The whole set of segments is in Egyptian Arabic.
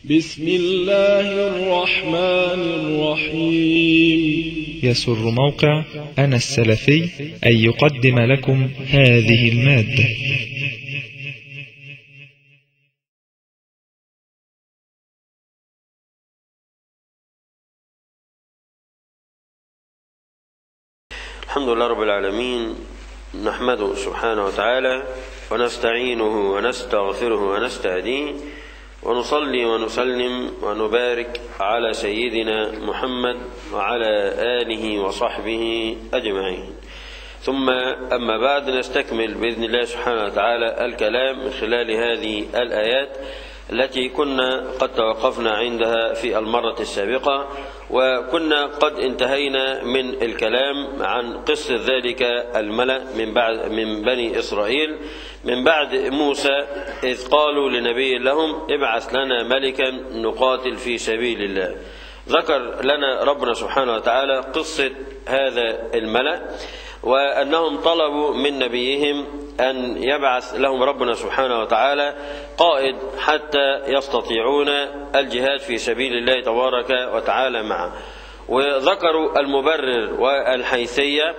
بسم الله الرحمن الرحيم يسر موقع أنا السلفي أن يقدم لكم هذه المادة الحمد لله رب العالمين نحمده سبحانه وتعالى ونستعينه ونستغفره ونستهديه ونصلي ونسلم ونبارك على سيدنا محمد وعلى آله وصحبه أجمعين ثم أما بعد نستكمل بإذن الله سبحانه وتعالى الكلام من خلال هذه الآيات التي كنا قد توقفنا عندها في المرة السابقة وكنا قد انتهينا من الكلام عن قصة ذلك الملأ من بعد من بني إسرائيل من بعد موسى إذ قالوا لنبي لهم ابعث لنا ملكا نقاتل في سبيل الله ذكر لنا ربنا سبحانه وتعالى قصة هذا الملأ وأنهم طلبوا من نبيهم أن يبعث لهم ربنا سبحانه وتعالى قائد حتى يستطيعون الجهاد في سبيل الله تبارك وتعالى معه وذكروا المبرر والحيثية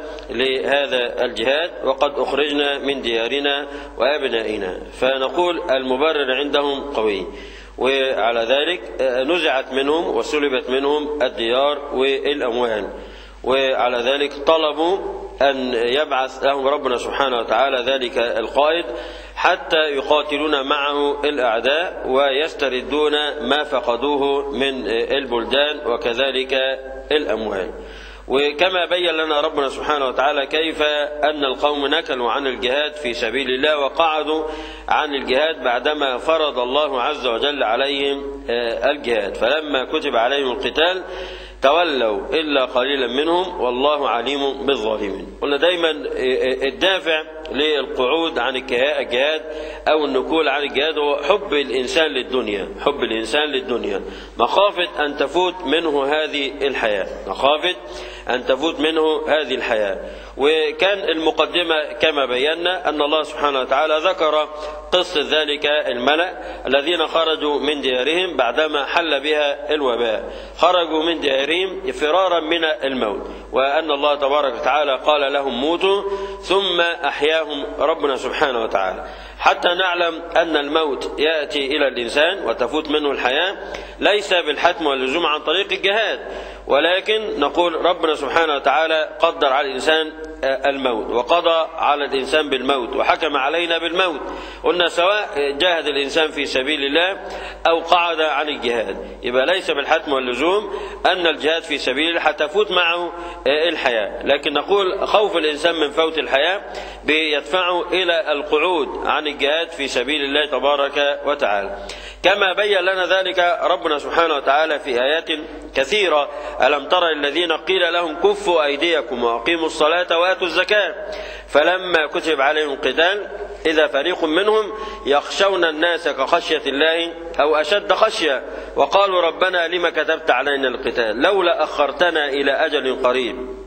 لهذا الجهاد وقد أخرجنا من ديارنا وأبنائنا فنقول المبرر عندهم قوي وعلى ذلك نزعت منهم وسلبت منهم الديار والأموال وعلى ذلك طلبوا أن يبعث لهم ربنا سبحانه وتعالى ذلك القائد حتى يقاتلون معه الأعداء ويستردون ما فقدوه من البلدان وكذلك الأموال وكما بين لنا ربنا سبحانه وتعالى كيف أن القوم نكلوا عن الجهاد في سبيل الله وقعدوا عن الجهاد بعدما فرض الله عز وجل عليهم الجهاد فلما كتب عليهم القتال تولوا إلا قليلا منهم والله عليم بالظالمين قلنا دايما الدافع للقعود عن الجهاد أو النكول عن الجهاد هو حب الإنسان للدنيا حب الإنسان للدنيا مخافة أن تفوت منه هذه الحياة مخافة أن تفوت منه هذه الحياة وكان المقدمة كما بينا أن الله سبحانه وتعالى ذكر قصة ذلك الملأ الذين خرجوا من ديارهم بعدما حل بها الوباء خرجوا من ديارهم فرارا من الموت وأن الله تبارك وتعالى قال لهم موتوا ثم أحياهم ربنا سبحانه وتعالى حتى نعلم أن الموت يأتي إلى الإنسان وتفوت منه الحياة ليس بالحتم واللزوم عن طريق الجهاد ولكن نقول ربنا سبحانه وتعالى قدر على الإنسان الموت وقضى على الإنسان بالموت وحكم علينا بالموت قلنا سواء جاهد الإنسان في سبيل الله أو قعد عن الجهاد يبقى ليس بالحتم واللزوم أن الجهاد في سبيل الله حتفوت معه الحياة لكن نقول خوف الإنسان من فوت الحياة بيدفعه إلى القعود عن الجهاد في سبيل الله تبارك وتعالى كما بين لنا ذلك ربنا سبحانه وتعالى في آيات كثيرة ألم تر الذين قيل لهم كفوا أيديكم وأقيموا الصلاة وآتوا الزكاة فلما كتب عليهم القتال إذا فريق منهم يخشون الناس كخشية الله أو أشد خشية وقالوا ربنا لما كتبت علينا القتال لولا أخرتنا إلى أجل قريب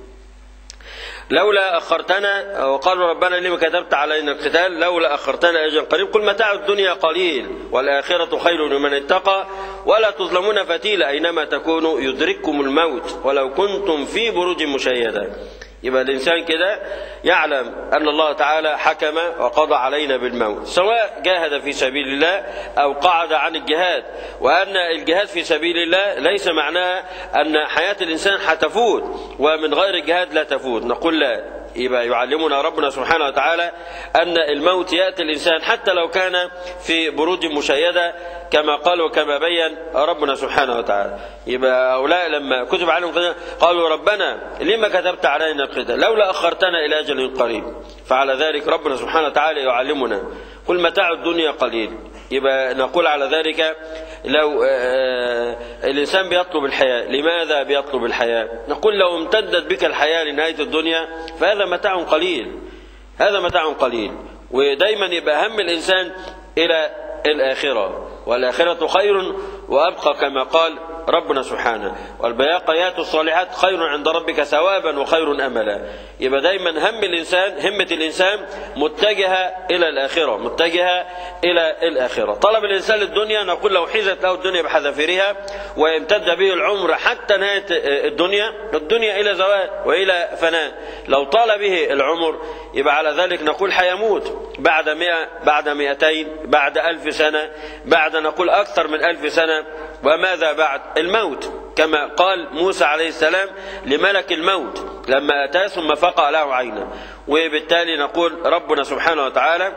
لولا أخرتنا وقالوا ربنا لما كتبت علينا القتال لولا أخرتنا أجل قريب قل متاع الدنيا قليل والآخرة خير لمن اتقى ولا تظلمون فتيلا أينما تكونوا يدرككم الموت ولو كنتم في بروج مشيدة يبقى الإنسان كده يعلم أن الله تعالى حكم وقضى علينا بالموت سواء جاهد في سبيل الله أو قعد عن الجهاد وأن الجهاد في سبيل الله ليس معناه أن حياة الإنسان حتفوت ومن غير الجهاد لا تفوت نقول لا يبقى يعلمنا ربنا سبحانه وتعالى أن الموت يأتي الإنسان حتى لو كان في بروج مشيدة كما قال وكما بين ربنا سبحانه وتعالى يبقى هؤلاء لما كتب عليهم قتال قالوا ربنا لما كتبت علينا القتال لولا أخرتنا إلى أجل قريب فعلى ذلك ربنا سبحانه وتعالى يعلمنا قل متاع الدنيا قليل يبقى نقول على ذلك لو الإنسان بيطلب الحياة لماذا بيطلب الحياة نقول لو امتدت بك الحياة لنهاية الدنيا فهذا متاع قليل هذا متاع قليل ودايما يبقى هم الإنسان إلى الآخرة والآخرة خير وأبقى كما قال ربنا سبحانه والباقيات الصالحات خير عند ربك ثوابا وخير أملا يبقى دايما هم الإنسان همة الإنسان متجهة إلى الآخرة متجهة إلى الآخرة طلب الإنسان للدنيا نقول لو حيزت له الدنيا بحذافيرها وامتد به العمر حتى نهاية الدنيا الدنيا إلى زوال وإلى فناء لو طال به العمر يبقى على ذلك نقول حيموت بعد مئة بعد مئتين بعد ألف سنة بعد نقول أكثر من ألف سنة وماذا بعد الموت كما قال موسى عليه السلام لملك الموت لما أتاه ثم فقع له عينه وبالتالي نقول ربنا سبحانه وتعالى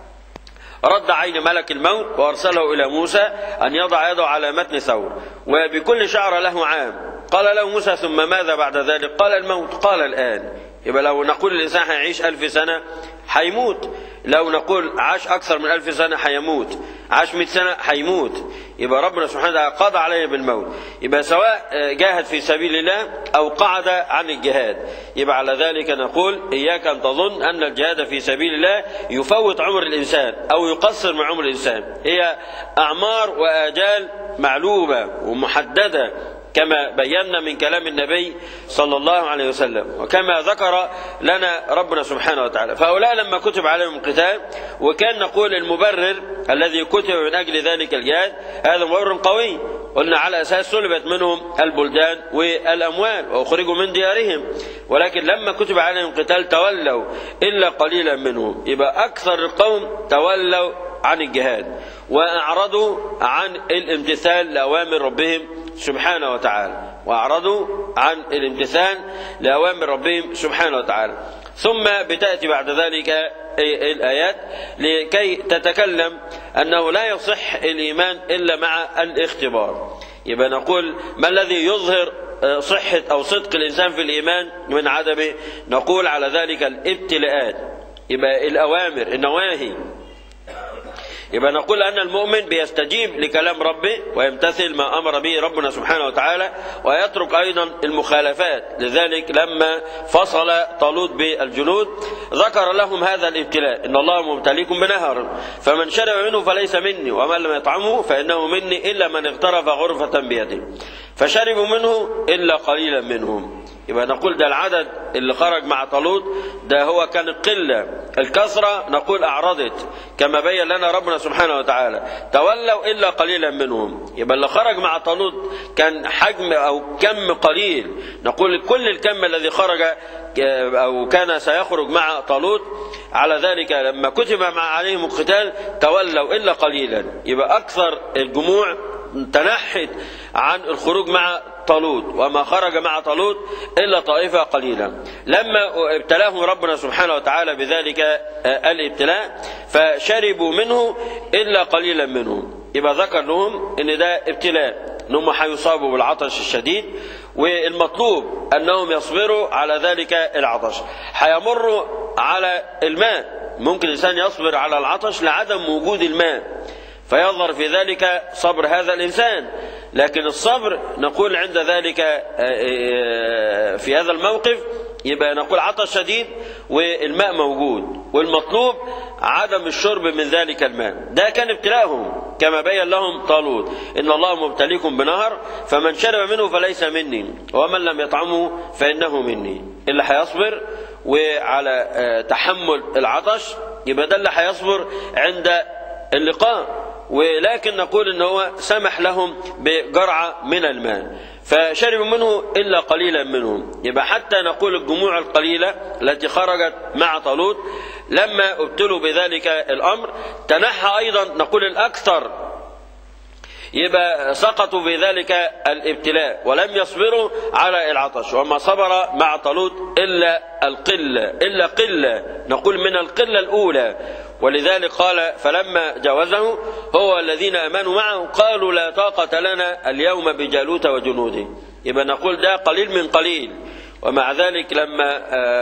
رد عين ملك الموت وأرسله إلى موسى أن يضع يده على متن ثور وبكل شعر له عام قال له موسى ثم ماذا بعد ذلك قال الموت قال الآن يبقى لو نقول الإنسان هيعيش ألف سنة هيموت لو نقول عاش أكثر من ألف سنة هيموت عاش مئة سنة هيموت يبقى ربنا سبحانه وتعالى قضى عليه بالموت يبقى سواء جاهد في سبيل الله أو قعد عن الجهاد يبقى على ذلك نقول إياك أن تظن أن الجهاد في سبيل الله يفوت عمر الإنسان أو يقصر من عمر الإنسان هي أعمار وآجال معلومة ومحددة كما بينا من كلام النبي صلى الله عليه وسلم وكما ذكر لنا ربنا سبحانه وتعالى فهؤلاء لما كتب عليهم القتال وكان نقول المبرر الذي كتب من أجل ذلك الجهاد هذا مبرر قوي قلنا على أساس سلبت منهم البلدان والأموال وأخرجوا من ديارهم ولكن لما كتب عليهم القتال تولوا إلا قليلا منهم يبقى أكثر القوم تولوا عن الجهاد وأعرضوا عن الامتثال لأوامر ربهم سبحانه وتعالى وأعرضوا عن الامتثال لأوامر ربهم سبحانه وتعالى ثم بتأتي بعد ذلك الآيات لكي تتكلم أنه لا يصح الإيمان إلا مع الاختبار يبقى نقول ما الذي يظهر صحة أو صدق الإنسان في الإيمان من عدمه نقول على ذلك الابتلاءات يبقى الأوامر النواهي يبقى نقول أن المؤمن بيستجيب لكلام ربه ويمتثل ما أمر به ربنا سبحانه وتعالى ويترك أيضا المخالفات لذلك لما فصل طالوت بالجنود ذكر لهم هذا الابتلاء إن الله مبتليكم بنهر فمن شرب منه فليس مني ومن لم يطعمه فإنه مني إلا من اغترف غرفة بيده فشربوا منه إلا قليلا منهم يبقى نقول ده العدد اللي خرج مع طالوت ده هو كان القلة الكثرة نقول أعرضت كما بين لنا ربنا سبحانه وتعالى تولوا إلا قليلا منهم يبقى اللي خرج مع طالوت كان حجم أو كم قليل نقول كل الكم الذي خرج أو كان سيخرج مع طالوت على ذلك لما كتب مع عليهم القتال تولوا إلا قليلا يبقى أكثر الجموع تنحت عن الخروج مع طالوت وما خرج مع طالوت إلا طائفة قليلة لما ابتلاهم ربنا سبحانه وتعالى بذلك الابتلاء فشربوا منه إلا قليلا منهم يبقى ذكر لهم ان ده ابتلاء انهم هيصابوا بالعطش الشديد والمطلوب انهم يصبروا على ذلك العطش هيمروا على الماء ممكن الانسان يصبر على العطش لعدم وجود الماء فيظهر في ذلك صبر هذا الإنسان لكن الصبر نقول عند ذلك في هذا الموقف يبقى نقول عطش شديد والماء موجود والمطلوب عدم الشرب من ذلك الماء ده كان ابتلاءهم كما بين لهم طالوت إن الله مبتليكم بنهر فمن شرب منه فليس مني ومن لم يطعمه فإنه مني اللي هيصبر وعلى تحمل العطش يبقى ده اللي هيصبر عند اللقاء ولكن نقول ان هو سمح لهم بجرعة من الماء فشربوا منه إلا قليلا منهم يبقى حتى نقول الجموع القليلة التي خرجت مع طالوت لما ابتلوا بذلك الأمر تنحى أيضا نقول الأكثر يبقى سقطوا في ذلك الابتلاء ولم يصبروا على العطش وما صبر مع طالوت إلا القلة إلا قلة نقول من القلة الأولى ولذلك قال فلما جاوزه هو الذين امنوا معه قالوا لا طاقة لنا اليوم بجالوت وجنوده يبقى نقول ده قليل من قليل ومع ذلك لما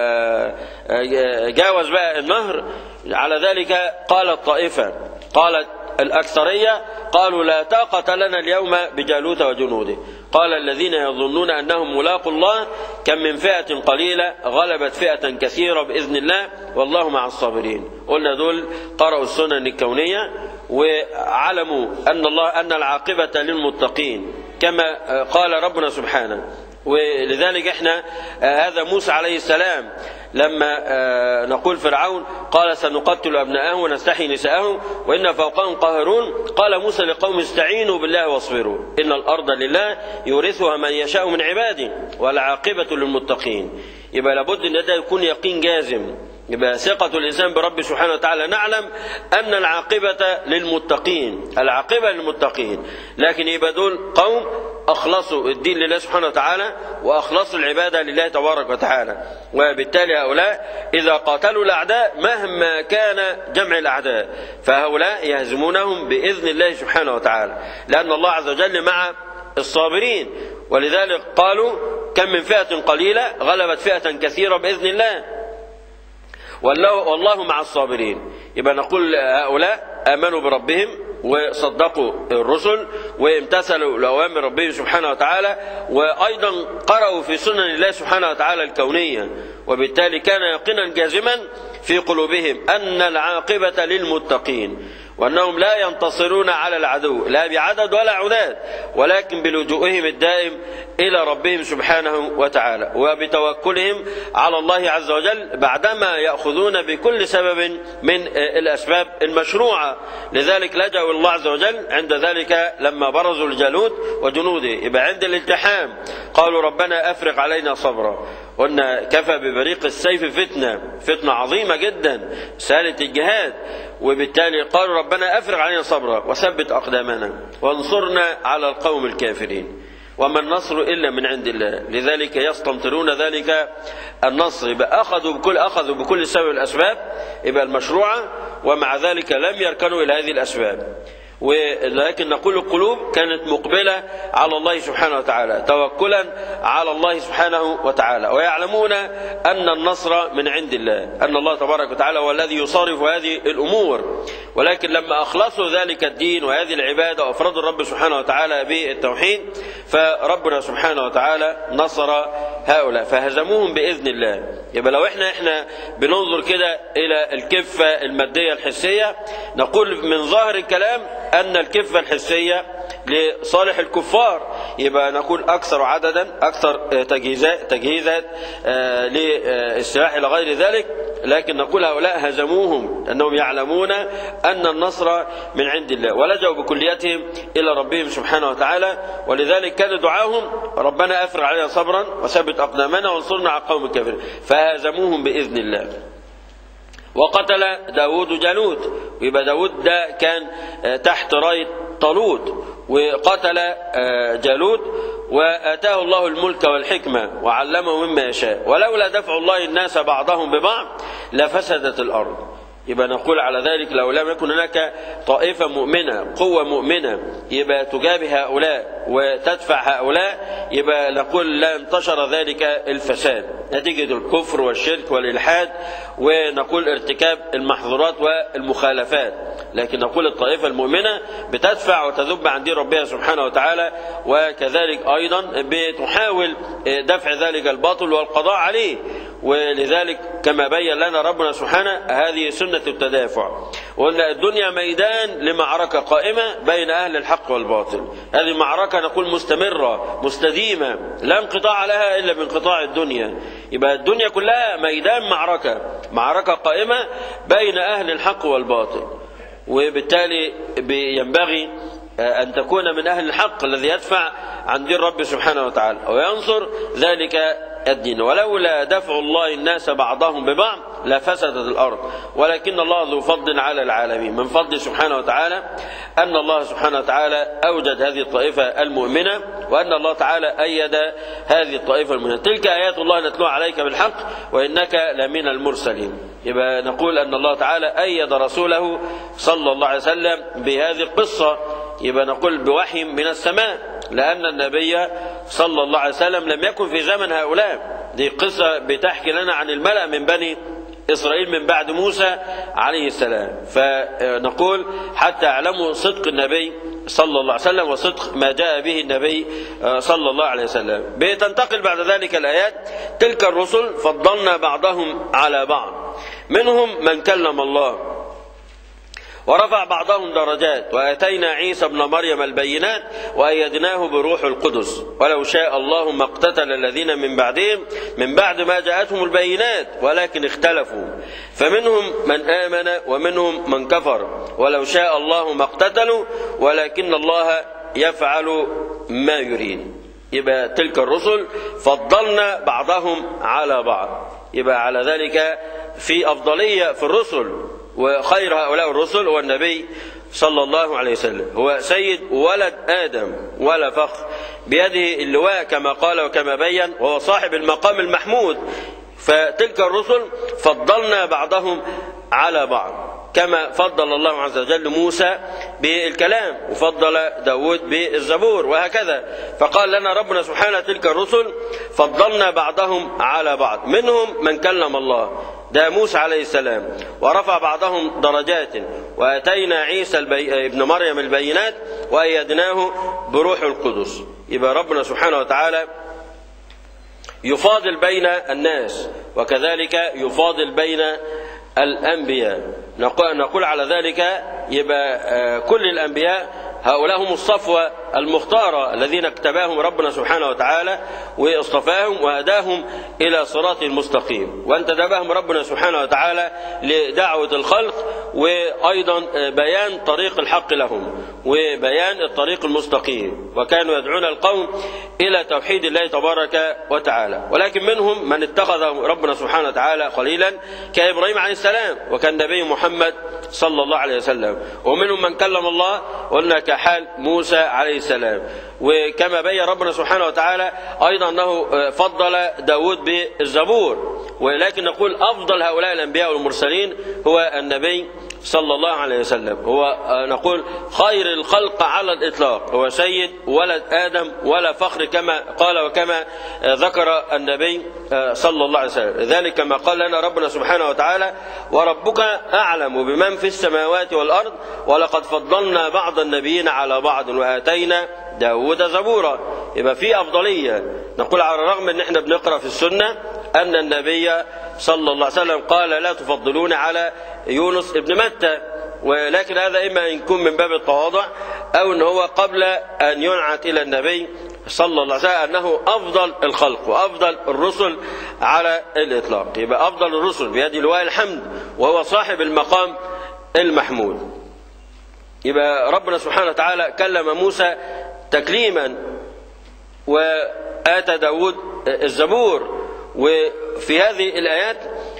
جاوز بقى النهر على ذلك قالت طائفة قالت الأكثرية قالوا لا طاقة لنا اليوم بجالوت وجنوده قال الذين يظنون أنهم ملاقوا الله كم من فئة قليلة غلبت فئة كثيرة بإذن الله والله مع الصابرين قلنا دول قرأوا السنن الكونية وعلموا أن الله أن العاقبة للمتقين كما قال ربنا سبحانه ولذلك احنا هذا موسى عليه السلام لما نقول فرعون قال سنقتل أبناءهم ونستحي نساءهم وإن فوقهم قاهرون قال موسى لقوم استعينوا بالله واصبروا إن الأرض لله يورثها من يشاء من عباده والعاقبة للمتقين يبقى لابد أن ده يكون يقين جازم يبقى ثقة الإنسان برب سبحانه وتعالى نعلم أن العاقبة للمتقين العاقبة للمتقين لكن يبقى دول قوم أخلصوا الدين لله سبحانه وتعالى وأخلصوا العبادة لله تبارك وتعالى وبالتالي هؤلاء إذا قاتلوا الأعداء مهما كان جمع الأعداء فهؤلاء يهزمونهم بإذن الله سبحانه وتعالى لأن الله عز وجل مع الصابرين ولذلك قالوا كم من فئة قليلة غلبت فئة كثيرة بإذن الله والله, والله مع الصابرين يبقى نقول هؤلاء آمنوا بربهم وصدقوا الرسل وامتثلوا لأوامر ربهم سبحانه وتعالى وأيضا قرأوا في سنن الله سبحانه وتعالى الكونية وبالتالي كان يقينا جازما في قلوبهم أن العاقبة للمتقين وأنهم لا ينتصرون على العدو لا بعدد ولا عداد ولكن بلجوئهم الدائم إلى ربهم سبحانه وتعالى وبتوكلهم على الله عز وجل بعدما يأخذون بكل سبب من الأسباب المشروعة لذلك لجأوا الله عز وجل عند ذلك لما برزوا الجالوت وجنوده يبقى عند الالتحام قالوا ربنا أفرق علينا صبرا قلنا كفى ببريق السيف فتنة فتنة عظيمة جدا سالة الجهاد وبالتالي قالوا ربنا أفرغ علينا صبرا وثبت أقدامنا وانصرنا على القوم الكافرين وما النصر إلا من عند الله لذلك يستمطرون ذلك النصر يبقى أخذوا بكل أخذوا بكل سبب الأسباب يبقى المشروعة ومع ذلك لم يركنوا إلى هذه الأسباب ولكن نقول القلوب كانت مقبلة على الله سبحانه وتعالى توكلا على الله سبحانه وتعالى ويعلمون أن النصر من عند الله أن الله تبارك وتعالى هو الذي يصارف هذه الأمور ولكن لما أخلصوا ذلك الدين وهذه العبادة وأفردوا الرب سبحانه وتعالى بالتوحيد فربنا سبحانه وتعالى نصر هؤلاء فهزموهم بإذن الله يبقى لو احنا احنا بننظر كده إلى الكفة المادية الحسية نقول من ظاهر الكلام أن الكفة الحسية لصالح الكفار يبقى نقول أكثر عددا أكثر تجهيزات تجهيزات للسلاح إلى غير ذلك لكن نقول هؤلاء هزموهم أنهم يعلمون أن النصر من عند الله ولجوا بكليتهم إلى ربهم سبحانه وتعالى ولذلك كان دعاهم ربنا أفرغ علينا صبرا وثبت أقدامنا وانصرنا على القوم الكافرين فهزموهم بإذن الله وقتل داود جالوت ويبقى داود ده كان تحت راية طالوت وقتل جالوت وآتاه الله الملك والحكمة وعلمه مما يشاء ولولا دفع الله الناس بعضهم ببعض لفسدت الأرض يبقى نقول على ذلك لو لم يكن هناك طائفة مؤمنة قوة مؤمنة يبقى تجابه هؤلاء وتدفع هؤلاء يبقى نقول لا انتشر ذلك الفساد نتيجة الكفر والشرك والإلحاد ونقول ارتكاب المحظورات والمخالفات لكن نقول الطائفة المؤمنة بتدفع وتذب عن دين ربها سبحانه وتعالى وكذلك أيضا بتحاول دفع ذلك الباطل والقضاء عليه ولذلك كما بين لنا ربنا سبحانه هذه سنة التدافع وأن الدنيا ميدان لمعركة قائمة بين أهل الحق والباطل هذه معركة نقول مستمرة مستديمة لا انقطاع لها إلا بانقطاع الدنيا يبقى الدنيا كلها ميدان معركة معركة قائمة بين أهل الحق والباطل وبالتالي ينبغي أن تكون من أهل الحق الذي يدفع عن دين رب سبحانه وتعالى وينصر ذلك الدين ولولا دفع الله الناس بعضهم ببعض لفسدت الأرض ولكن الله ذو فضل على العالمين من فضل سبحانه وتعالى أن الله سبحانه وتعالى أوجد هذه الطائفة المؤمنة وأن الله تعالى أيد هذه الطائفة المؤمنة تلك آيات الله نتلوها عليك بالحق وإنك لمن المرسلين يبقى نقول أن الله تعالى أيد رسوله صلى الله عليه وسلم بهذه القصة يبقى نقول بوحي من السماء لأن النبي صلى الله عليه وسلم لم يكن في زمن هؤلاء دي قصة بتحكي لنا عن الملأ من بني إسرائيل من بعد موسى عليه السلام فنقول حتى يعلموا صدق النبي صلى الله عليه وسلم وصدق ما جاء به النبي صلى الله عليه وسلم بتنتقل بعد ذلك الآيات تلك الرسل فضلنا بعضهم على بعض منهم من كلم الله ورفع بعضهم درجات واتينا عيسى ابن مريم البينات وايدناه بروح القدس ولو شاء الله ما اقتتل الذين من بعدهم من بعد ما جاءتهم البينات ولكن اختلفوا فمنهم من امن ومنهم من كفر ولو شاء الله ما اقتتلوا ولكن الله يفعل ما يريد يبقى تلك الرسل فضلنا بعضهم على بعض يبقى على ذلك في افضليه في الرسل وخير هؤلاء الرسل هو النبي صلى الله عليه وسلم هو سيد ولد آدم ولا فخر بيده اللواء كما قال وكما بين وهو صاحب المقام المحمود فتلك الرسل فضلنا بعضهم على بعض كما فضل الله عز وجل موسى بالكلام وفضل داود بالزبور وهكذا فقال لنا ربنا سبحانه تلك الرسل فضلنا بعضهم على بعض منهم من كلم الله ده موسى عليه السلام ورفع بعضهم درجات واتينا عيسى البي... ابن مريم البينات وايدناه بروح القدس يبقى ربنا سبحانه وتعالى يفاضل بين الناس وكذلك يفاضل بين الانبياء نقول على ذلك يبقى كل الانبياء هؤلاء هم الصفوة المختارة الذين اكتباهم ربنا سبحانه وتعالى واصطفاهم وهداهم إلى صراط المستقيم وانتدبهم ربنا سبحانه وتعالى لدعوة الخلق وأيضا بيان طريق الحق لهم وبيان الطريق المستقيم وكانوا يدعون القوم إلى توحيد الله تبارك وتعالى ولكن منهم من اتخذ ربنا سبحانه وتعالى قليلا كإبراهيم عليه السلام وكان نبي محمد صلى الله عليه وسلم ومنهم من كلم الله قلنا كحال موسى عليه السلام وكما بين ربنا سبحانه وتعالى أيضا أنه فضل داود بالزبور ولكن نقول أفضل هؤلاء الأنبياء والمرسلين هو النبي صلى الله عليه وسلم هو نقول خير الخلق على الإطلاق هو سيد ولد آدم ولا فخر كما قال وكما ذكر النبي صلى الله عليه وسلم ذلك كما قال لنا ربنا سبحانه وتعالى وربك أعلم بمن في السماوات والأرض ولقد فضلنا بعض النبيين على بعض وآتينا داود زبورا يبقى في أفضلية نقول على الرغم أن احنا بنقرأ في السنة أن النبي صلى الله عليه وسلم قال لا تفضلون على يونس ابن متى ولكن هذا إما أن يكون من باب التواضع أو أن هو قبل أن ينعت إلى النبي صلى الله عليه وسلم أنه أفضل الخلق وأفضل الرسل على الإطلاق يبقى أفضل الرسل بيد لواء الحمد وهو صاحب المقام المحمود يبقى ربنا سبحانه وتعالى كلم موسى تكليما وآتى داود الزبور وفي هذه الآيات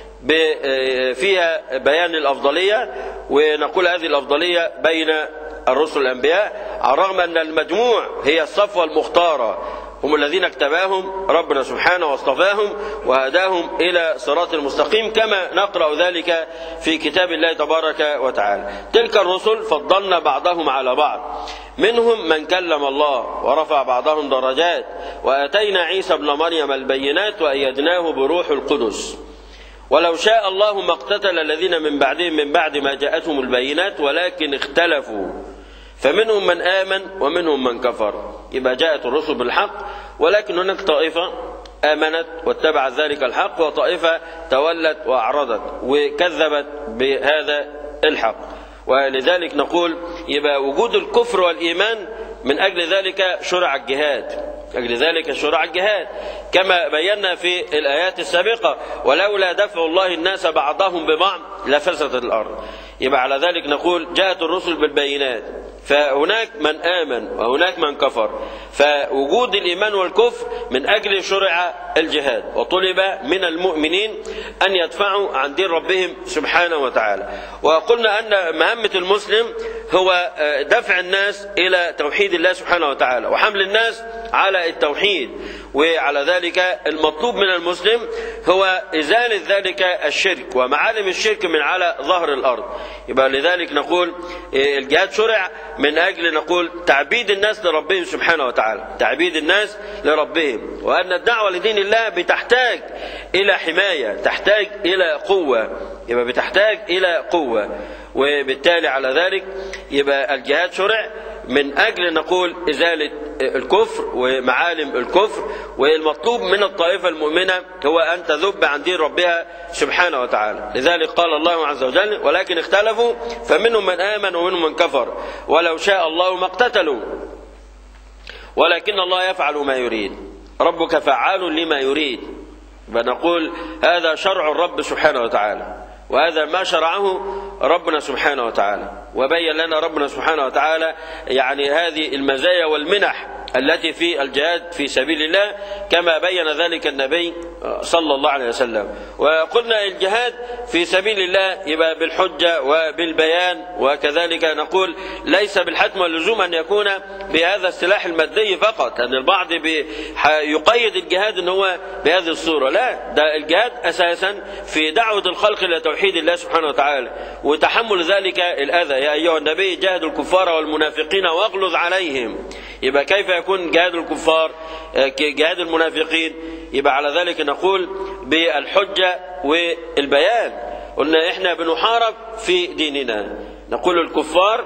فيها بيان الأفضلية ونقول هذه الأفضلية بين الرسل الأنبياء على الرغم أن المجموع هي الصفوة المختارة هم الذين اكتباهم ربنا سبحانه واصطفاهم وهداهم إلى صراط المستقيم كما نقرأ ذلك في كتاب الله تبارك وتعالى تلك الرسل فضلنا بعضهم على بعض منهم من كلم الله ورفع بعضهم درجات وآتينا عيسى ابن مريم البينات وأيدناه بروح القدس ولو شاء الله ما اقتتل الذين من بعدهم من بعد ما جاءتهم البينات ولكن اختلفوا فمنهم من آمن ومنهم من كفر يبقى جاءت الرسل بالحق ولكن هناك طائفة آمنت واتبعت ذلك الحق وطائفة تولت وأعرضت وكذبت بهذا الحق ولذلك نقول يبقى وجود الكفر والإيمان من أجل ذلك شرع الجهاد أجل ذلك شرع الجهاد كما بينا في الآيات السابقة ولولا دفع الله الناس بعضهم ببعض لفسدت الأرض يبقى على ذلك نقول جاءت الرسل بالبينات فهناك من آمن وهناك من كفر فوجود الإيمان والكفر من أجل شرع الجهاد وطلب من المؤمنين أن يدفعوا عن دين ربهم سبحانه وتعالى وقلنا أن مهمة المسلم هو دفع الناس إلى توحيد الله سبحانه وتعالى وحمل الناس على التوحيد وعلى ذلك المطلوب من المسلم هو إزالة ذلك الشرك ومعالم الشرك من على ظهر الأرض يبقى لذلك نقول الجهاد شرع من أجل نقول تعبيد الناس لربهم سبحانه وتعالى تعبيد الناس لربهم وأن الدعوة لدين الله بتحتاج إلى حماية تحتاج إلى قوة يبقى بتحتاج إلى قوة وبالتالي على ذلك يبقى الجهاد شرع من أجل نقول إزالة الكفر ومعالم الكفر والمطلوب من الطائفة المؤمنة هو أن تذب عن دين ربها سبحانه وتعالى لذلك قال الله عز وجل ولكن اختلفوا فمنهم من آمن ومنهم من كفر ولو شاء الله ما اقتتلوا ولكن الله يفعل ما يريد ربك فعال لما يريد فنقول هذا شرع الرب سبحانه وتعالى وهذا ما شرعه ربنا سبحانه وتعالى وبين لنا ربنا سبحانه وتعالى يعني هذه المزايا والمنح التي في الجهاد في سبيل الله كما بين ذلك النبي صلى الله عليه وسلم وقلنا الجهاد في سبيل الله يبقى بالحجة وبالبيان وكذلك نقول ليس بالحتم واللزوم أن يكون بهذا السلاح المادي فقط أن البعض يقيد الجهاد أن هو بهذه الصورة لا ده الجهاد أساسا في دعوة الخلق إلى توحيد الله سبحانه وتعالى وتحمل ذلك الأذى يا أيها النبي جاهد الكفار والمنافقين واغلظ عليهم يبقى كيف يكون جهاد الكفار جهاد المنافقين يبقى على ذلك نقول بالحجة والبيان قلنا احنا بنحارب في ديننا نقول الكفار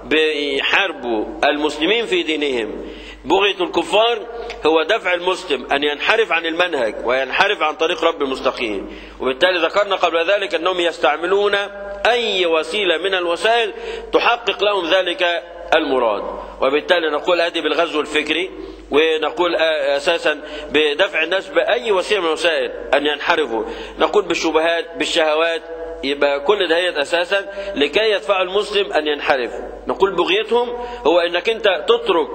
بيحاربوا المسلمين في دينهم بغية الكفار هو دفع المسلم أن ينحرف عن المنهج وينحرف عن طريق رب المستقيم وبالتالي ذكرنا قبل ذلك أنهم يستعملون أي وسيلة من الوسائل تحقق لهم ذلك المراد وبالتالي نقول هذه بالغزو الفكري ونقول اساسا بدفع الناس باي وسيله من الوسائل ان ينحرفوا نقول بالشبهات بالشهوات يبقى كل ده اساسا لكي يدفع المسلم ان ينحرف نقول بغيتهم هو انك انت تترك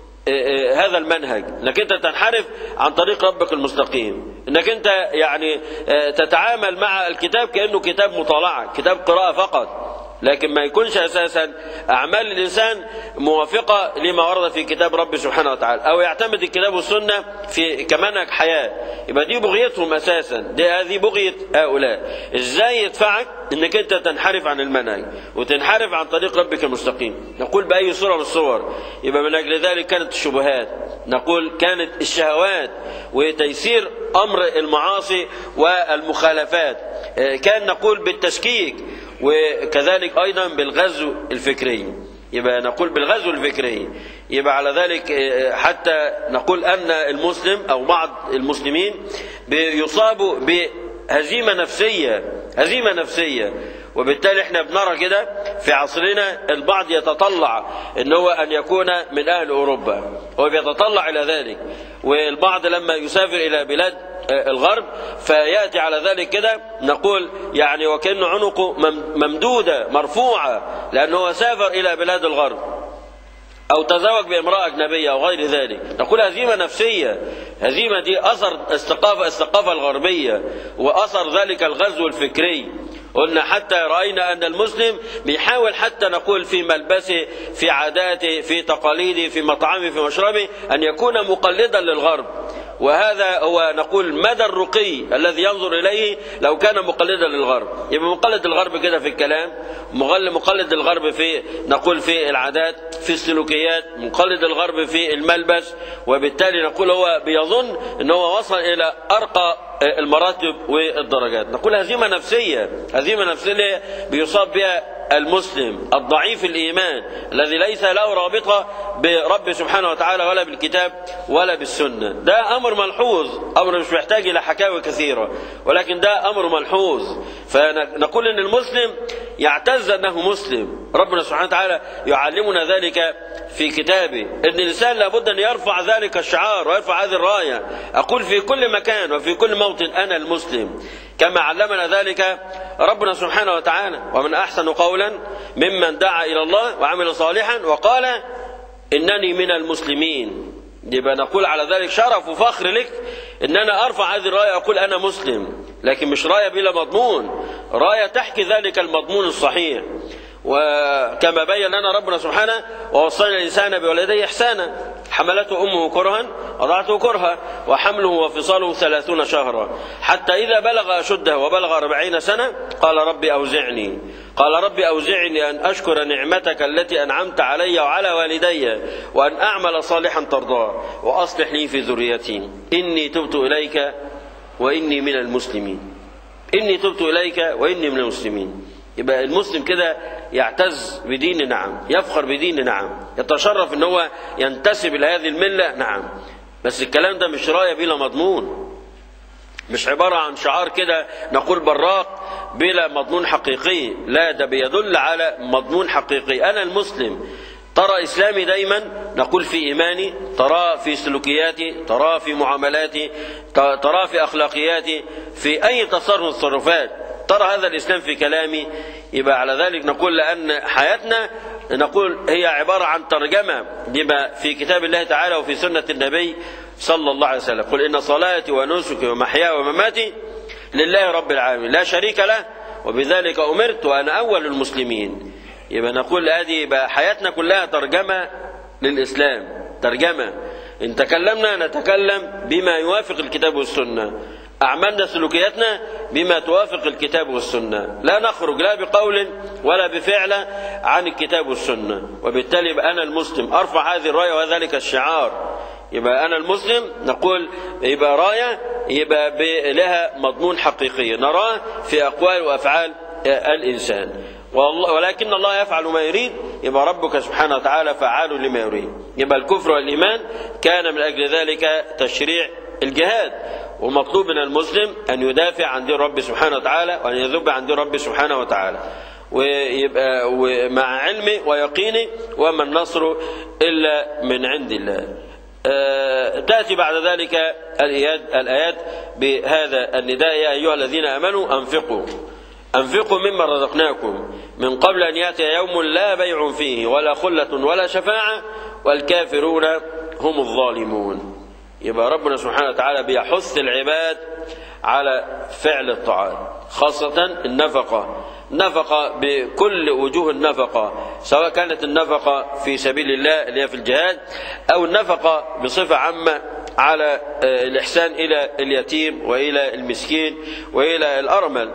هذا المنهج انك انت تنحرف عن طريق ربك المستقيم انك انت يعني تتعامل مع الكتاب كانه كتاب مطالعه كتاب قراءه فقط لكن ما يكونش اساسا اعمال الانسان موافقه لما ورد في كتاب رب سبحانه وتعالى او يعتمد الكتاب والسنه في كمنهج حياه يبقى دي بغيتهم اساسا دي هذه بغيه هؤلاء ازاي يدفعك انك انت تنحرف عن المنهج وتنحرف عن طريق ربك المستقيم نقول باي صوره من الصور يبقى من اجل ذلك كانت الشبهات نقول كانت الشهوات وتيسير امر المعاصي والمخالفات كان نقول بالتشكيك وكذلك أيضا بالغزو الفكري يبقى نقول بالغزو الفكري يبقى على ذلك حتى نقول أن المسلم أو بعض المسلمين بيصابوا بهزيمة نفسية هزيمة نفسية وبالتالي احنا بنرى كده في عصرنا البعض يتطلع ان هو ان يكون من اهل اوروبا هو بيتطلع الى ذلك والبعض لما يسافر الى بلاد الغرب فياتي على ذلك كده نقول يعني وكأن عنقه ممدوده مرفوعه لانه هو سافر الى بلاد الغرب أو تزوج بامرأة أجنبية أو غير ذلك نقول هزيمة نفسية هزيمة دي أثر الثقافة الثقافة الغربية وأثر ذلك الغزو الفكري قلنا حتى رأينا أن المسلم بيحاول حتى نقول في ملبسه في عاداته في تقاليده في مطعمه في مشربه أن يكون مقلدا للغرب وهذا هو نقول مدى الرقي الذي ينظر إليه لو كان مقلدا للغرب يبقى مقلد الغرب كده في الكلام مقلد الغرب في نقول في العادات في السلوكيات مقلد الغرب في الملبس وبالتالي نقول هو بيظن ان هو وصل الى ارقى المراتب والدرجات نقول هزيمة نفسية هزيمة نفسية بيصاب بها المسلم الضعيف الإيمان الذي ليس له رابطة برب سبحانه وتعالى ولا بالكتاب ولا بالسنة ده أمر ملحوظ أمر مش محتاج إلى حكاوي كثيرة ولكن ده أمر ملحوظ فنقول أن المسلم يعتز أنه مسلم ربنا سبحانه وتعالى يعلمنا ذلك في كتابه أن الإنسان لابد أن يرفع ذلك الشعار ويرفع هذه الراية أقول في كل مكان وفي كل موطن أنا المسلم كما علمنا ذلك ربنا سبحانه وتعالى ومن أحسن قولا ممن دعا إلى الله وعمل صالحا وقال إنني من المسلمين يبقى نقول على ذلك شرف وفخر لك ان انا ارفع هذه الرايه اقول انا مسلم لكن مش رايه بلا مضمون رايه تحكي ذلك المضمون الصحيح وكما بين لنا ربنا سبحانه ووصينا الانسان بولديه احسانا حملته امه كرها وضعته كرها وحمله وفصاله ثلاثون شهرا حتى اذا بلغ اشده وبلغ أربعين سنه قال ربي اوزعني قال ربي اوزعني ان اشكر نعمتك التي انعمت علي وعلى والدي وان اعمل صالحا ترضاه واصلح لي في ذريتي اني تبت اليك واني من المسلمين اني تبت اليك واني من المسلمين يبقى المسلم كده يعتز بدين نعم يفخر بدين نعم يتشرف ان هو ينتسب الى هذه المله نعم بس الكلام ده مش رايه بلا مضمون مش عبارة عن شعار كده نقول براق بلا مضمون حقيقي لا ده بيدل على مضمون حقيقي أنا المسلم ترى إسلامي دايما نقول في إيماني ترى في سلوكياتي ترى في معاملاتي ترى في أخلاقياتي في أي تصرف تصرفات ترى هذا الإسلام في كلامي يبقى على ذلك نقول لأن حياتنا نقول هي عبارة عن ترجمة لما في كتاب الله تعالى وفي سنة النبي صلى الله عليه وسلم قل إن صلاتي ونسكي ومحياي ومماتي لله رب العالمين لا شريك له وبذلك أمرت وأنا أول المسلمين يبقى نقول هذه يبقى حياتنا كلها ترجمة للإسلام ترجمة إن تكلمنا نتكلم بما يوافق الكتاب والسنة أعمالنا سلوكياتنا بما توافق الكتاب والسنة لا نخرج لا بقول ولا بفعل عن الكتاب والسنة وبالتالي يبقى أنا المسلم أرفع هذه الراية وذلك الشعار يبقى أنا المسلم نقول يبقى راية يبقى لها مضمون حقيقي نراه في أقوال وأفعال الإنسان ولكن الله يفعل ما يريد يبقى ربك سبحانه وتعالى فعال لما يريد يبقى الكفر والإيمان كان من أجل ذلك تشريع الجهاد ومطلوب من المسلم أن يدافع عن دين رب سبحانه وتعالى وأن يذب عن دين رب سبحانه وتعالى ويبقى مع علمه ويقينه وما النصر إلا من عند الله تأتي بعد ذلك الآيات, الآيات بهذا النداء يا أيها الذين آمنوا أنفقوا أنفقوا مما رزقناكم من قبل أن يأتي يوم لا بيع فيه ولا خلة ولا شفاعة والكافرون هم الظالمون يبقى ربنا سبحانه وتعالى بيحث العباد على فعل الطاعات خاصة النفقة نفقة بكل وجوه النفقة سواء كانت النفقة في سبيل الله اللي هي في الجهاد أو النفقة بصفة عامة على الإحسان إلى اليتيم وإلى المسكين وإلى الأرمل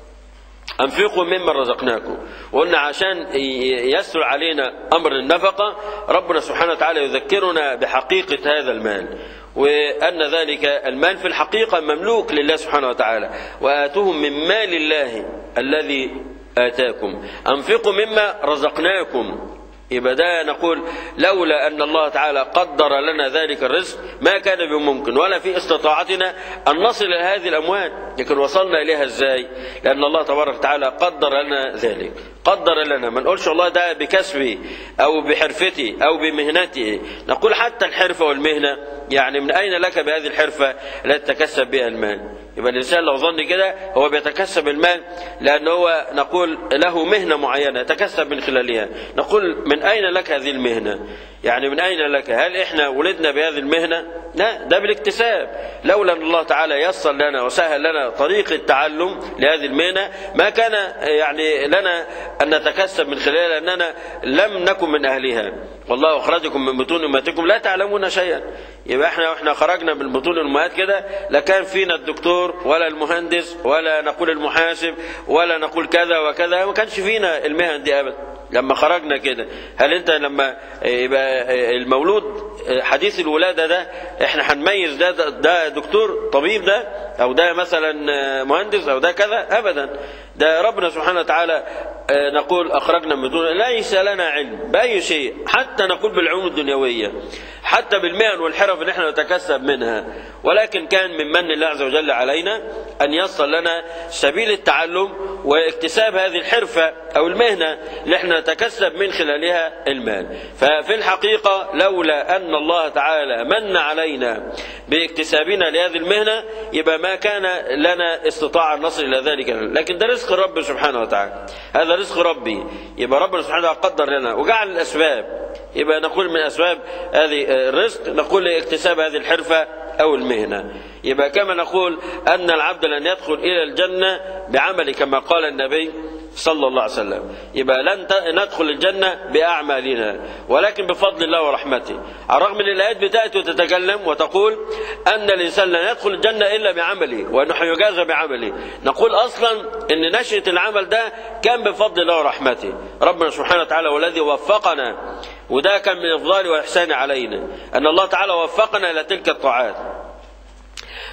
أنفقوا مما رزقناكم وقلنا عشان يسر علينا أمر النفقة ربنا سبحانه وتعالى يذكرنا بحقيقة هذا المال وأن ذلك المال في الحقيقة مملوك لله سبحانه وتعالى وآتوهم من مال الله الذي آتاكم أنفقوا مما رزقناكم يبقى ده نقول لولا أن الله تعالى قدر لنا ذلك الرزق ما كان بممكن ولا في استطاعتنا أن نصل إلى هذه الأموال لكن وصلنا إليها إزاي لأن الله تبارك وتعالى قدر لنا ذلك قدر لنا ما نقولش والله ده بكسبي أو بحرفتي أو بمهنتي نقول حتى الحرفة والمهنة يعني من أين لك بهذه الحرفة التي تكسب بها المال يبقى الإنسان لو ظن كده هو بيتكسب المال لأن هو نقول له مهنة معينة يتكسب من خلالها نقول من أين لك هذه المهنة يعني من أين لك هل إحنا ولدنا بهذه المهنة لا ده بالاكتساب لولا أن الله تعالى يسر لنا وسهل لنا طريق التعلم لهذه المهنة ما كان يعني لنا أن نتكسب من خلالها لأننا لم نكن من أهلها والله أخرجكم من بطون أمهاتكم لا تعلمون شيئا يبقى احنا واحنا خرجنا من بطون الامهات كده لا كان فينا الدكتور ولا المهندس ولا نقول المحاسب ولا نقول كذا وكذا ما كانش فينا المهن دي ابدا لما خرجنا كده هل انت لما يبقى المولود حديث الولاده ده احنا هنميز ده, ده ده دكتور طبيب ده او ده مثلا مهندس او ده كذا ابدا ده ربنا سبحانه وتعالى نقول اخرجنا من دون ليس لنا علم باي شيء حتى نقول بالعلوم الدنيويه حتى بالمهن والحرف اللي احنا نتكسب منها ولكن كان من من الله عز وجل علينا ان يصل لنا سبيل التعلم واكتساب هذه الحرفه او المهنه اللي احنا نتكسب من خلالها المال ففي الحقيقه لولا ان الله تعالى من علينا باكتسابنا لهذه المهنه يبقى ما كان لنا استطاعه نصل الى ذلك لكن ده رزق الرب سبحانه وتعالى هذا رزق ربي يبقى ربنا سبحانه وتعالى قدر لنا وجعل الاسباب يبقى نقول من اسباب هذه الرزق نقول اكتساب هذه الحرفه او المهنه يبقى كما نقول ان العبد لن يدخل الى الجنه بعمل كما قال النبي صلى الله عليه وسلم يبقى لن ندخل الجنة بأعمالنا ولكن بفضل الله ورحمته على الرغم من الآيات بتأتي وتتكلم وتقول أن الإنسان لن يدخل الجنة إلا بعمله وأنه يجازى بعمله نقول أصلا أن نشأة العمل ده كان بفضل الله ورحمته ربنا سبحانه وتعالى والذي وفقنا وده كان من الإفضال والإحسان علينا أن الله تعالى وفقنا إلى تلك الطاعات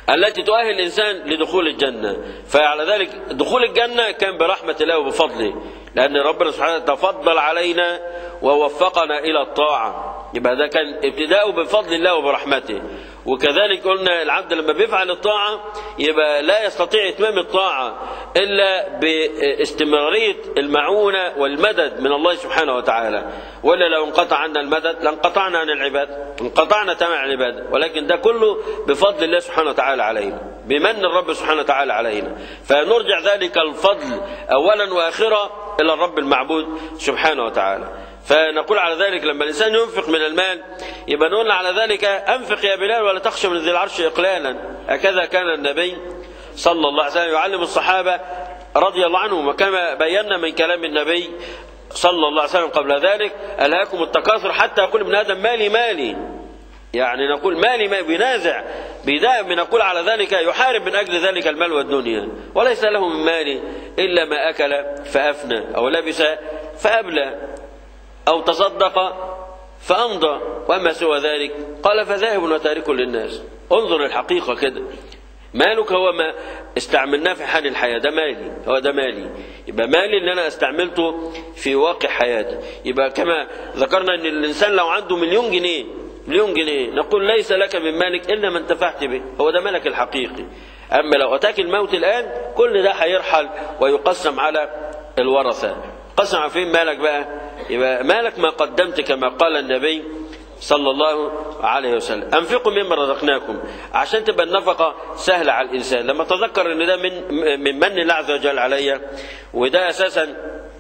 التي تؤهل الإنسان لدخول الجنة فعلى ذلك دخول الجنة كان برحمة الله وبفضله لأن ربنا سبحانه تفضل علينا ووفقنا إلى الطاعة يبقى ده كان ابتداءه بفضل الله وبرحمته وكذلك قلنا العبد لما بيفعل الطاعة يبقى لا يستطيع إتمام الطاعة إلا باستمرارية المعونة والمدد من الله سبحانه وتعالى ولا لو انقطع عنا المدد لانقطعنا عن العباد انقطعنا تمام عن العبادة ولكن ده كله بفضل الله سبحانه وتعالى علينا بمن الرب سبحانه وتعالى علينا فنرجع ذلك الفضل أولا وآخرا إلى الرب المعبود سبحانه وتعالى فنقول على ذلك لما الإنسان ينفق من المال يبقى نقول على ذلك أنفق يا بلال ولا تخشى من ذي العرش إقلالا هكذا كان النبي صلى الله عليه وسلم يعلم الصحابة رضي الله عنهم وكما بينا من كلام النبي صلى الله عليه وسلم قبل ذلك ألهاكم التكاثر حتى يقول ابن آدم مالي مالي يعني نقول مالي ما بينازع بداية بنقول على ذلك يحارب من أجل ذلك المال والدنيا وليس له من مال إلا ما أكل فأفنى أو لبس فأبلى أو تصدق فأمضى وأما سوى ذلك قال فذاهب وتارك للناس انظر الحقيقة كده مالك هو ما استعملناه في حال الحياة ده مالي هو ده مالي يبقى مالي اللي أنا استعملته في واقع حياتي يبقى كما ذكرنا أن الإنسان لو عنده مليون جنيه مليون جنيه نقول ليس لك من مالك إلا ما انتفعت به هو ده مالك الحقيقي أما لو أتاك الموت الآن كل ده هيرحل ويقسم على الورثة قسم فين مالك بقى يبقى مالك ما قدمت كما قال النبي صلى الله عليه وسلم انفقوا مما رزقناكم عشان تبقى النفقه سهله على الانسان لما تذكر ان ده من من من الله عز وجل عليا وده اساسا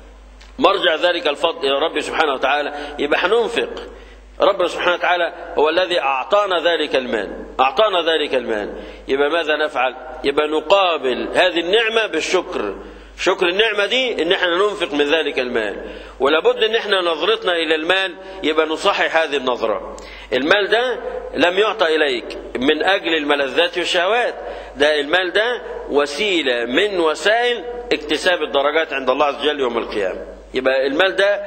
مرجع ذلك الفضل الى رب سبحانه وتعالى يبقى هننفق ربنا سبحانه وتعالى هو الذي اعطانا ذلك المال اعطانا ذلك المال يبقى ماذا نفعل يبقى نقابل هذه النعمه بالشكر شكر النعمة دي ان احنا ننفق من ذلك المال ولابد ان احنا نظرتنا الى المال يبقى نصحح هذه النظرة المال ده لم يعطى اليك من اجل الملذات والشهوات ده المال ده وسيلة من وسائل اكتساب الدرجات عند الله عز وجل يوم القيامة يبقى المال ده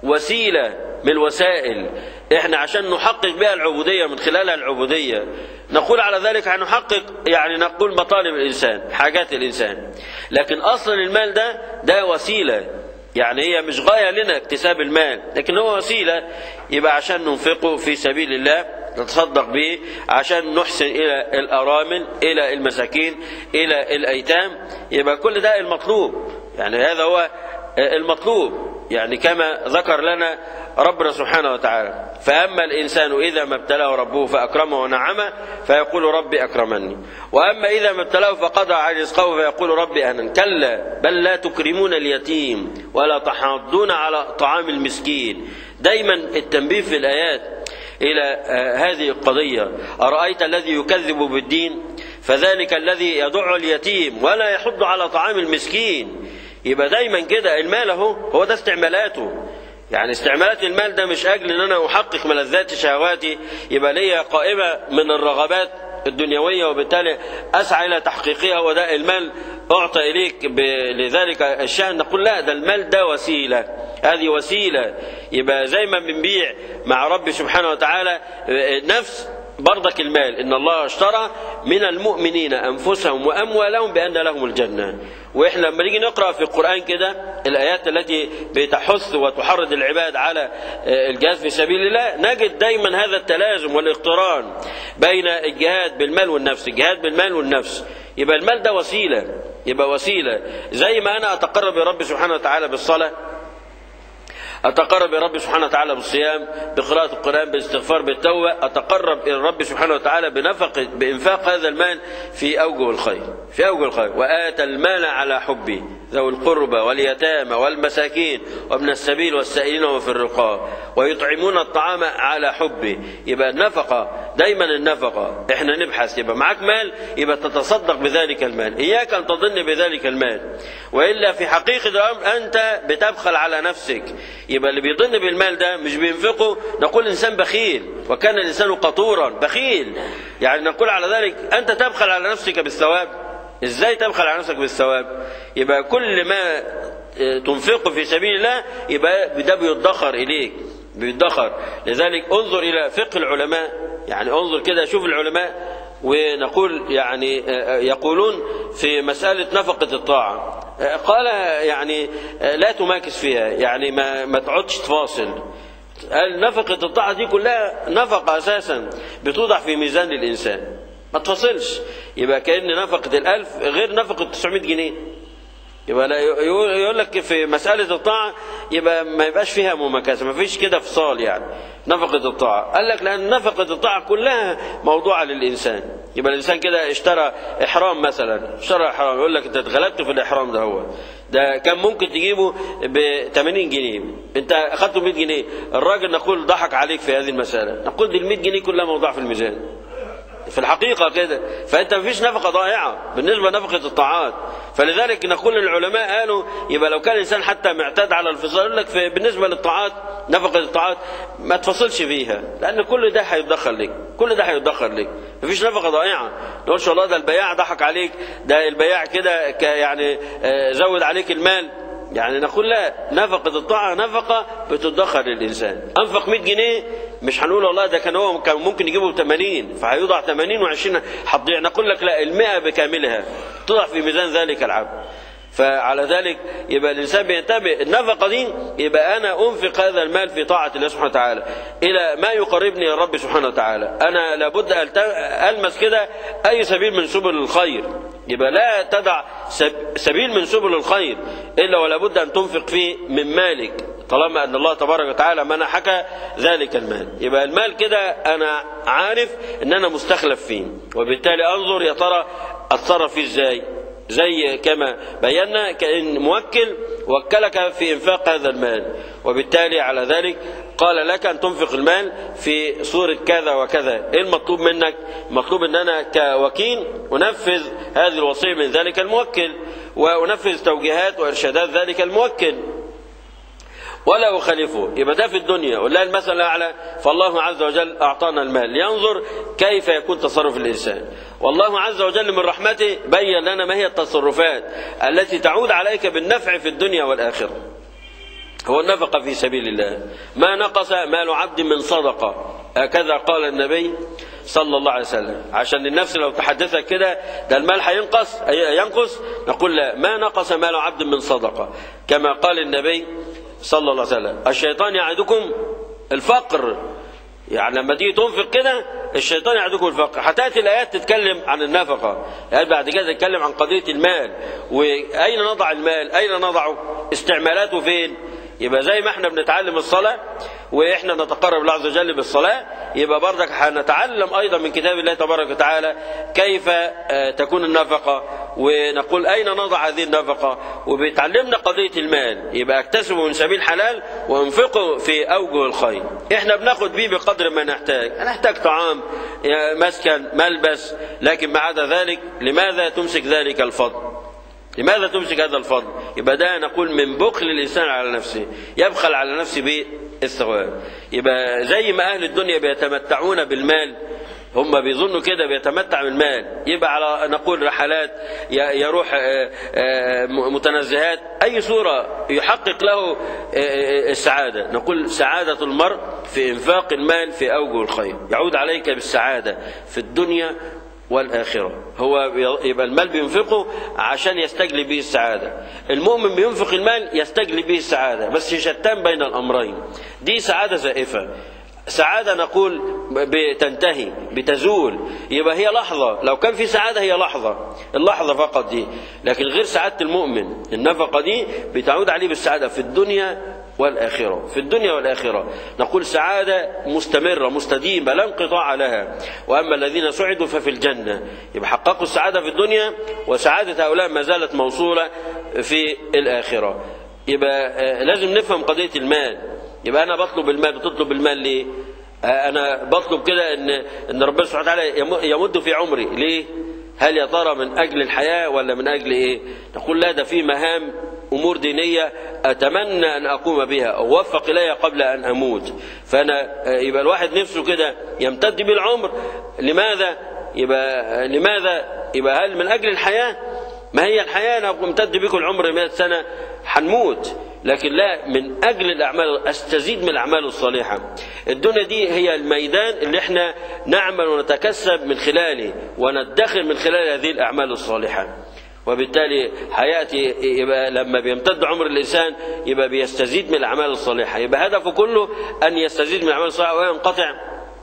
وسيلة من الوسائل احنا عشان نحقق بها العبودية من خلالها العبودية نقول على ذلك هنحقق يعني نقول مطالب الإنسان حاجات الإنسان لكن أصلا المال ده ده وسيلة يعني هي مش غاية لنا اكتساب المال لكن هو وسيلة يبقى عشان ننفقه في سبيل الله نتصدق به عشان نحسن إلى الأرامل إلى المساكين إلى الأيتام يبقى كل ده المطلوب يعني هذا هو المطلوب يعني كما ذكر لنا ربنا سبحانه وتعالى فأما الإنسان إذا ما ابتلاه ربه فأكرمه ونعمه فيقول ربي أكرمني وأما إذا ما ابتلاه فقضى على رزقه فيقول ربي أهنا كلا بل لا تكرمون اليتيم ولا تحاضون على طعام المسكين دايما التنبيه في الآيات إلى هذه القضية أرأيت الذي يكذب بالدين فذلك الذي يدع اليتيم ولا يحض على طعام المسكين يبقى دايما كده المال اهو هو ده استعمالاته يعني استعمالات المال ده مش اجل ان انا احقق ملذات شهواتي يبقى ليا قائمه من الرغبات الدنيويه وبالتالي اسعى الى تحقيقها وده المال اعطى اليك لذلك الشان نقول لا ده المال ده وسيله هذه وسيله يبقى زي ما بنبيع مع رب سبحانه وتعالى نفس برضك المال إن الله اشترى من المؤمنين أنفسهم وأموالهم بأن لهم الجنة وإحنا لما نيجي نقرأ في القرآن كده الآيات التي بتحث وتحرض العباد على الجهاد في سبيل الله نجد دايما هذا التلازم والاقتران بين الجهاد بالمال والنفس الجهاد بالمال والنفس يبقى المال ده وسيلة يبقى وسيلة زي ما أنا أتقرب يا رب سبحانه وتعالى بالصلاة أتقرب إلى رب سبحانه وتعالى بالصيام بقراءة القرآن بالاستغفار بالتوبة أتقرب إلى الرب سبحانه وتعالى بنفقة بإنفاق هذا المال في أوجه الخير في أوجه الخير وآتى المال على حبه ذوي القربى واليتامى والمساكين وابن السبيل والسائلين وفي الرقاب ويطعمون الطعام على حبه يبقى النفقة دايما النفقة احنا نبحث يبقى معاك مال يبقى تتصدق بذلك المال إياك أن تظن بذلك المال وإلا في حقيقة الأمر أنت بتبخل على نفسك يبقى اللي بيظن بالمال ده مش بينفقه نقول إنسان بخيل وكان الإنسان قطورا بخيل يعني نقول على ذلك أنت تبخل على نفسك بالثواب ازاي تبخل على نفسك بالثواب يبقى كل ما تنفقه في سبيل الله يبقى ده بيدخر اليك بيدخر لذلك انظر الى فقه العلماء يعني انظر كده شوف العلماء ونقول يعني يقولون في مسألة نفقة الطاعة قال يعني لا تماكس فيها يعني ما, ما تقعدش تفاصل قال نفقة الطاعة دي كلها نفقة أساسا بتوضع في ميزان الإنسان ما تفصلش يبقى كأن نفقة الألف غير نفقة 900 جنيه يبقى لا يقول لك في مسألة الطاعة يبقى ما يبقاش فيها مماكسة ما فيش كده فصال يعني نفقة الطاعة قال لك لأن نفقة الطاعة كلها موضوعة للإنسان يبقى الإنسان كده اشترى إحرام مثلا اشترى إحرام يقول لك أنت اتغلبت في الإحرام ده هو ده كان ممكن تجيبه ب 80 جنيه أنت أخذته 100 جنيه الراجل نقول ضحك عليك في هذه المسألة نقول دي ال 100 جنيه كلها موضوع في الميزان في الحقيقة كده فأنت مفيش نفقة ضائعة بالنسبة لنفقة الطاعات فلذلك نقول العلماء قالوا يبقى لو كان الإنسان حتى معتاد على الفصال يقول لك في بالنسبة للطاعات نفقة الطاعات ما تفصلش فيها لأن كل ده هيتدخل لك كل ده هيتدخل لك مفيش نفقة ضائعة نقولش والله ده البياع ضحك عليك ده البياع كده يعني زود عليك المال يعني نقول لا نفقة الطاعة نفقة بتدخر للإنسان أنفق 100 جنيه مش هنقول والله ده كان هو كان ممكن يجيبه ب 80 فهيوضع 80 و20 هتضيع نقول لك لا ال100 بكاملها توضع في ميزان ذلك العبد فعلى ذلك يبقى الإنسان بينتبه النفقة دي يبقى أنا أنفق هذا المال في طاعة الله سبحانه وتعالى إلى ما يقربني يا رب سبحانه وتعالى أنا لابد ألمس كده أي سبيل من سبل الخير يبقى لا تدع سبيل من سبل الخير إلا ولا بد أن تنفق فيه من مالك طالما أن الله تبارك وتعالى منحك ذلك المال يبقى المال كده أنا عارف أن أنا مستخلف فيه وبالتالي أنظر يا ترى أتصرف فيه إزاي زي كما بينا كأن موكل وكلك في إنفاق هذا المال وبالتالي على ذلك قال لك أن تنفق المال في صورة كذا وكذا إيه المطلوب منك مطلوب أن أنا كوكيل أنفذ هذه الوصية من ذلك الموكل وأنفذ توجيهات وإرشادات ذلك الموكل ولا أخالفه يبقى ده في الدنيا ولله المثل الأعلى فالله عز وجل أعطانا المال لينظر كيف يكون تصرف الإنسان والله عز وجل من رحمته بين لنا ما هي التصرفات التي تعود عليك بالنفع في الدنيا والآخرة هو النفقة في سبيل الله ما نقص مال عبد من صدقة هكذا قال النبي صلى الله عليه وسلم عشان النفس لو تحدثك كده ده المال هينقص ينقص نقول لا ما نقص مال عبد من صدقة كما قال النبي صلى الله عليه وسلم الشيطان يعدكم الفقر يعني لما تيجي تنفق كده الشيطان يعدكم الفقر هتاتي الايات تتكلم عن النفقه الايات بعد كده تتكلم عن قضيه المال واين نضع المال اين نضعه استعمالاته فين يبقى زي ما احنا بنتعلم الصلاه واحنا نتقرب الله عز وجل بالصلاه يبقى برضك هنتعلم ايضا من كتاب الله تبارك وتعالى كيف تكون النفقه ونقول اين نضع هذه النفقه وبيتعلمنا قضيه المال يبقى اكتسبوا من سبيل حلال وانفقوا في اوجه الخير احنا بناخد بيه بقدر ما نحتاج نحتاج طعام مسكن ملبس لكن بعد ذلك لماذا تمسك ذلك الفضل لماذا تمسك هذا الفضل يبقى ده نقول من بخل الإنسان على نفسه يبخل على نفسه بالثواب يبقى زي ما أهل الدنيا بيتمتعون بالمال هم بيظنوا كده بيتمتع بالمال يبقى على نقول رحلات يروح متنزهات أي صورة يحقق له السعادة نقول سعادة المرء في إنفاق المال في أوجه الخير يعود عليك بالسعادة في الدنيا والآخرة هو يبقى المال بينفقه عشان يستجلب به السعادة المؤمن بينفق المال يستجلب به السعادة بس شتان بين الأمرين دي سعادة زائفة سعادة نقول بتنتهي بتزول يبقى هي لحظة لو كان في سعادة هي لحظة اللحظة فقط دي لكن غير سعادة المؤمن النفقة دي بتعود عليه بالسعادة في الدنيا والآخرة في الدنيا والآخرة نقول سعادة مستمرة مستديمة لا انقطاع لها وأما الذين سعدوا ففي الجنة يبقى حققوا السعادة في الدنيا وسعادة هؤلاء ما زالت موصولة في الآخرة يبقى لازم نفهم قضية المال يبقى أنا بطلب المال بتطلب المال ليه أنا بطلب كده إن إن ربنا سبحانه وتعالى يمد في عمري ليه هل يا ترى من أجل الحياة ولا من أجل إيه نقول لا ده في مهام أمور دينية أتمنى أن أقوم بها أو وفق إليها قبل أن أموت فأنا يبقى الواحد نفسه كده يمتد بالعمر لماذا يبقى لماذا يبقى هل من أجل الحياة ما هي الحياة لو امتد بكم العمر 100 سنة هنموت لكن لا من أجل الأعمال أستزيد من الأعمال الصالحة الدنيا دي هي الميدان اللي احنا نعمل ونتكسب من خلاله وندخر من خلال هذه الأعمال الصالحة وبالتالي هياتي يبقى لما بيمتد عمر الانسان يبقى بيستزيد من الاعمال الصالحه يبقى هدفه كله ان يستزيد من الاعمال الصالحه وينقطع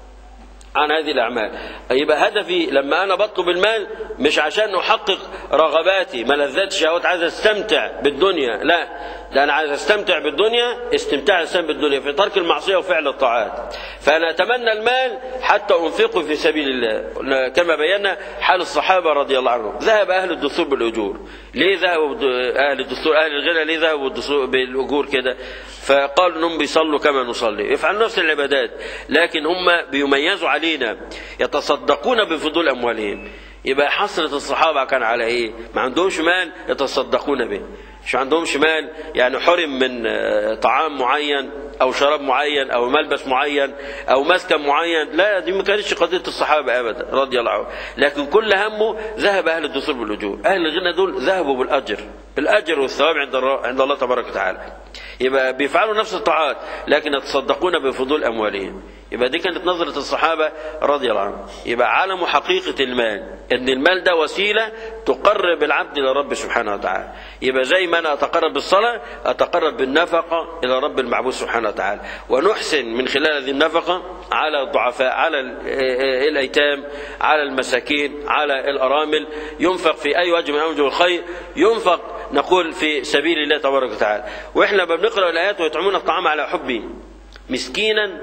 عن هذه الاعمال يبقى هدفي لما انا بطلب المال مش عشان احقق رغباتي ملذات الشهوات عايز استمتع بالدنيا لا ده انا عايز استمتع بالدنيا استمتاع الانسان بالدنيا في ترك المعصيه وفعل الطاعات فانا اتمنى المال حتى انفقه في سبيل الله كما بينا حال الصحابه رضي الله عنهم ذهب اهل الدثور بالاجور ليه ذهبوا اهل الدثور اهل الغنى ليه ذهبوا بالاجور كده فقالوا انهم بيصلوا كما نصلي يفعلوا نفس العبادات لكن هم بيميزوا علينا يتصدقون بفضول اموالهم يبقى حصلة الصحابة كان على ايه ما عندهمش مال يتصدقون به مش عندهمش مال يعني حرم من طعام معين او شراب معين او ملبس معين او مسكن معين لا دي ما كانتش قضيه الصحابه ابدا رضي الله عنهم لكن كل همه ذهب اهل الدثور بالاجور اهل الغنى دول ذهبوا بالاجر الاجر والثواب عند عند الله تبارك وتعالى يبقى بيفعلوا نفس الطاعات لكن يتصدقون بفضول اموالهم يبقى دي كانت نظرة الصحابة رضي الله عنهم يبقى علم حقيقة المال ان المال ده وسيلة تقرب العبد الى رب سبحانه وتعالى يبقى زي ما انا اتقرب بالصلاة اتقرب بالنفقة الى رب المعبود سبحانه وتعالى ونحسن من خلال هذه النفقة على الضعفاء على الايتام على المساكين على الارامل ينفق في اي وجه من اوجه الخير ينفق نقول في سبيل الله تبارك وتعالى واحنا بنقرا الايات ويطعمون الطعام على حبه مسكينا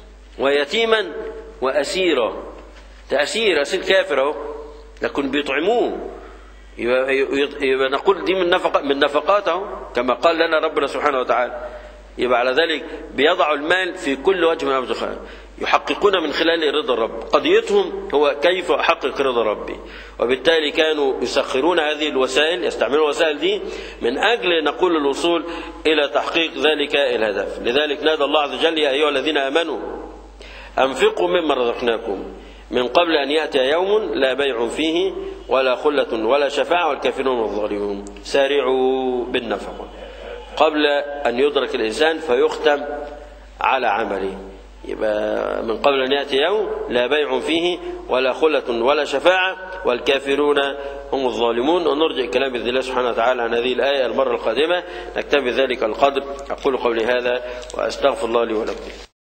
ويتيما واسيرا ده اسير اسير كافر اهو لكن بيطعموه يبقى, يبقى نقول دي من نفق من نفقاته كما قال لنا ربنا سبحانه وتعالى يبقى على ذلك بيضعوا المال في كل وجه من اوجه الخير يحققون من خلال رضا الرب قضيتهم هو كيف احقق رضا ربي وبالتالي كانوا يسخرون هذه الوسائل يستعملون الوسائل دي من اجل نقول الوصول الى تحقيق ذلك الهدف لذلك نادى الله عز وجل يا ايها الذين امنوا أنفقوا مما رزقناكم من قبل أن يأتي يوم لا بيع فيه ولا خلة ولا شفاعة والكافرون الظالمون سارعوا بالنفقة قبل أن يدرك الإنسان فيختم على عمله يبقى من قبل أن يأتي يوم لا بيع فيه ولا خلة ولا شفاعة والكافرون هم الظالمون ونرجع كلام بإذن الله سبحانه وتعالى عن هذه الآية المرة القادمة نكتفي ذلك القدر أقول قولي هذا وأستغفر الله لي ولكم